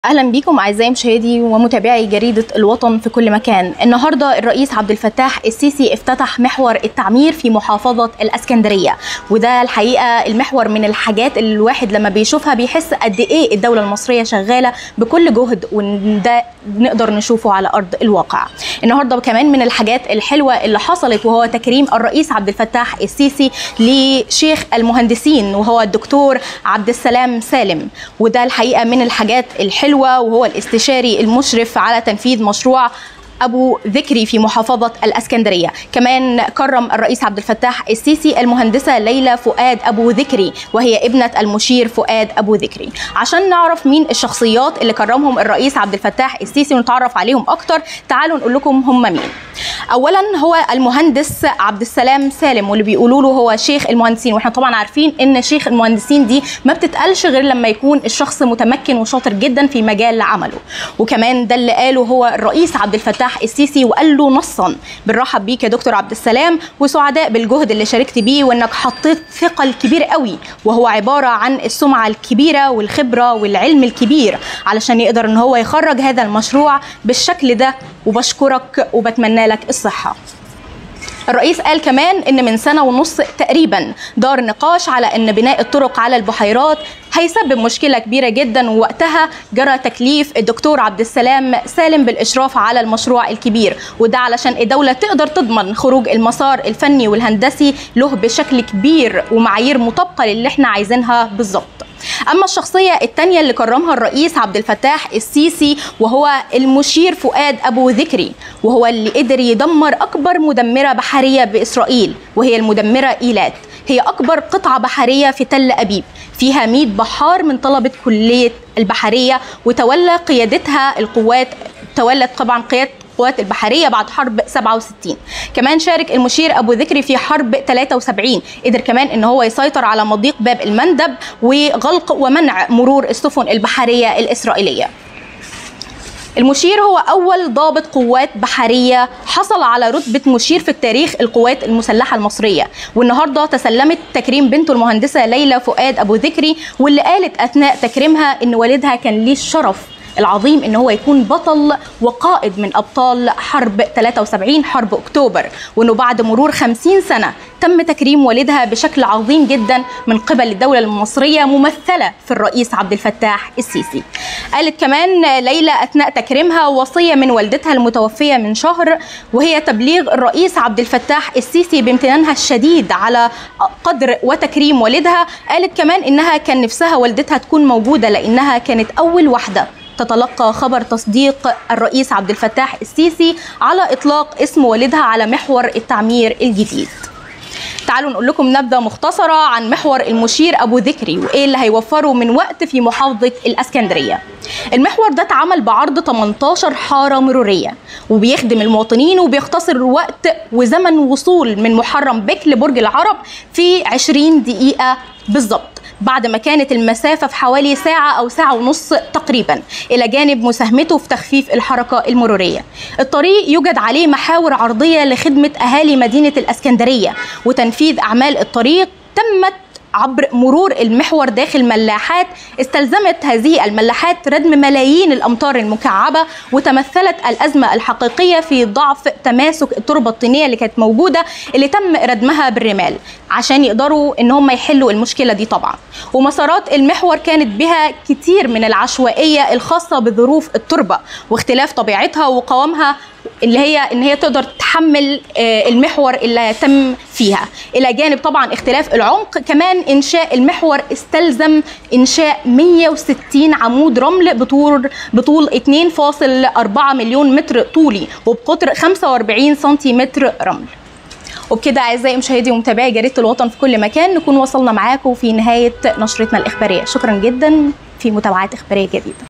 اهلا بيكم اعزائي مشاهدي ومتابعي جريده الوطن في كل مكان النهارده الرئيس عبد الفتاح السيسي افتتح محور التعمير في محافظه الاسكندريه وده الحقيقه المحور من الحاجات اللي الواحد لما بيشوفها بيحس قد ايه الدوله المصريه شغاله بكل جهد وده نقدر نشوفه على ارض الواقع النهارده كمان من الحاجات الحلوه اللي حصلت وهو تكريم الرئيس عبد الفتاح السيسي لشيخ المهندسين وهو الدكتور عبد السلام سالم وده الحقيقه من الحاجات الحلوه حلوة وهو الاستشاري المشرف على تنفيذ مشروع ابو ذكري في محافظه الاسكندريه كمان كرم الرئيس عبد الفتاح السيسي المهندسه ليلى فؤاد ابو ذكري وهي ابنه المشير فؤاد ابو ذكري عشان نعرف مين الشخصيات اللي كرمهم الرئيس عبد الفتاح السيسي ونتعرف عليهم اكتر تعالوا نقول لكم هم مين اولا هو المهندس عبد السلام سالم واللي بيقولوا له هو شيخ المهندسين واحنا طبعا عارفين ان شيخ المهندسين دي ما بتتقالش غير لما يكون الشخص متمكن وشاطر جدا في مجال عمله وكمان ده اللي قاله هو الرئيس عبد الفتاح السيسي وقال له نصا بنرحب بيك يا دكتور عبد السلام وسعداء بالجهد اللي شاركت بيه وانك حطيت ثقل كبير قوي وهو عباره عن السمعه الكبيره والخبره والعلم الكبير علشان يقدر ان هو يخرج هذا المشروع بالشكل ده وبشكرك وبتمنى لك الصحه الرئيس قال كمان ان من سنه ونص تقريبا دار نقاش على ان بناء الطرق على البحيرات هيسبب مشكله كبيره جدا ووقتها جرى تكليف الدكتور عبد السلام سالم بالاشراف على المشروع الكبير وده علشان الدوله تقدر تضمن خروج المسار الفني والهندسي له بشكل كبير ومعايير مطابقه للي احنا عايزينها بالظبط اما الشخصيه الثانيه اللي كرمها الرئيس عبد الفتاح السيسي وهو المشير فؤاد ابو ذكري وهو اللي قدر يدمر اكبر مدمره بحريه باسرائيل وهي المدمره ايلات هي اكبر قطعه بحريه في تل ابيب فيها 100 بحار من طلبه كليه البحريه وتولى قيادتها القوات تولت طبعا قياده القوات البحريه بعد حرب 67 كمان شارك المشير ابو ذكري في حرب 73 قدر كمان ان هو يسيطر على مضيق باب المندب وغلق ومنع مرور السفن البحريه الاسرائيليه المشير هو أول ضابط قوات بحرية حصل على رتبة مشير في التاريخ القوات المسلحة المصرية والنهاردة تسلمت تكريم بنته المهندسة ليلى فؤاد أبو ذكري واللي قالت أثناء تكريمها إن والدها كان ليه الشرف العظيم ان هو يكون بطل وقائد من ابطال حرب 73 حرب اكتوبر وانه بعد مرور 50 سنه تم تكريم والدها بشكل عظيم جدا من قبل الدوله المصريه ممثله في الرئيس عبد الفتاح السيسي. قالت كمان ليلى اثناء تكريمها وصيه من والدتها المتوفيه من شهر وهي تبليغ الرئيس عبد الفتاح السيسي بامتنانها الشديد على قدر وتكريم والدها، قالت كمان انها كان نفسها والدتها تكون موجوده لانها كانت اول واحده تتلقى خبر تصديق الرئيس عبد الفتاح السيسي على اطلاق اسم والدها على محور التعمير الجديد. تعالوا نقول لكم نبذه مختصره عن محور المشير ابو ذكري وايه اللي هيوفره من وقت في محافظه الاسكندريه. المحور ده اتعمل بعرض 18 حاره مروريه وبيخدم المواطنين وبيختصر وقت وزمن وصول من محرم بك لبرج العرب في 20 دقيقه بالظبط. بعد ما كانت المسافة في حوالي ساعة أو ساعة ونص تقريبا إلى جانب مساهمته في تخفيف الحركة المرورية الطريق يوجد عليه محاور عرضية لخدمة أهالي مدينة الأسكندرية وتنفيذ أعمال الطريق تمت عبر مرور المحور داخل ملاحات استلزمت هذه الملاحات ردم ملايين الامتار المكعبه وتمثلت الازمه الحقيقيه في ضعف تماسك التربه الطينيه اللي كانت موجوده اللي تم ردمها بالرمال عشان يقدروا ان هم يحلوا المشكله دي طبعا ومسارات المحور كانت بها كتير من العشوائيه الخاصه بظروف التربه واختلاف طبيعتها وقوامها اللي هي ان هي تقدر تحمل المحور اللي تم فيها الى جانب طبعا اختلاف العمق كمان انشاء المحور استلزم انشاء 160 عمود رمل بطول بطول 2.4 مليون متر طولي وبقطر 45 سنتيمتر رمل وبكده اعزائي مشاهدي ومتابعي جريده الوطن في كل مكان نكون وصلنا معاكم في نهايه نشرتنا الاخباريه شكرا جدا في متابعات اخباريه جديده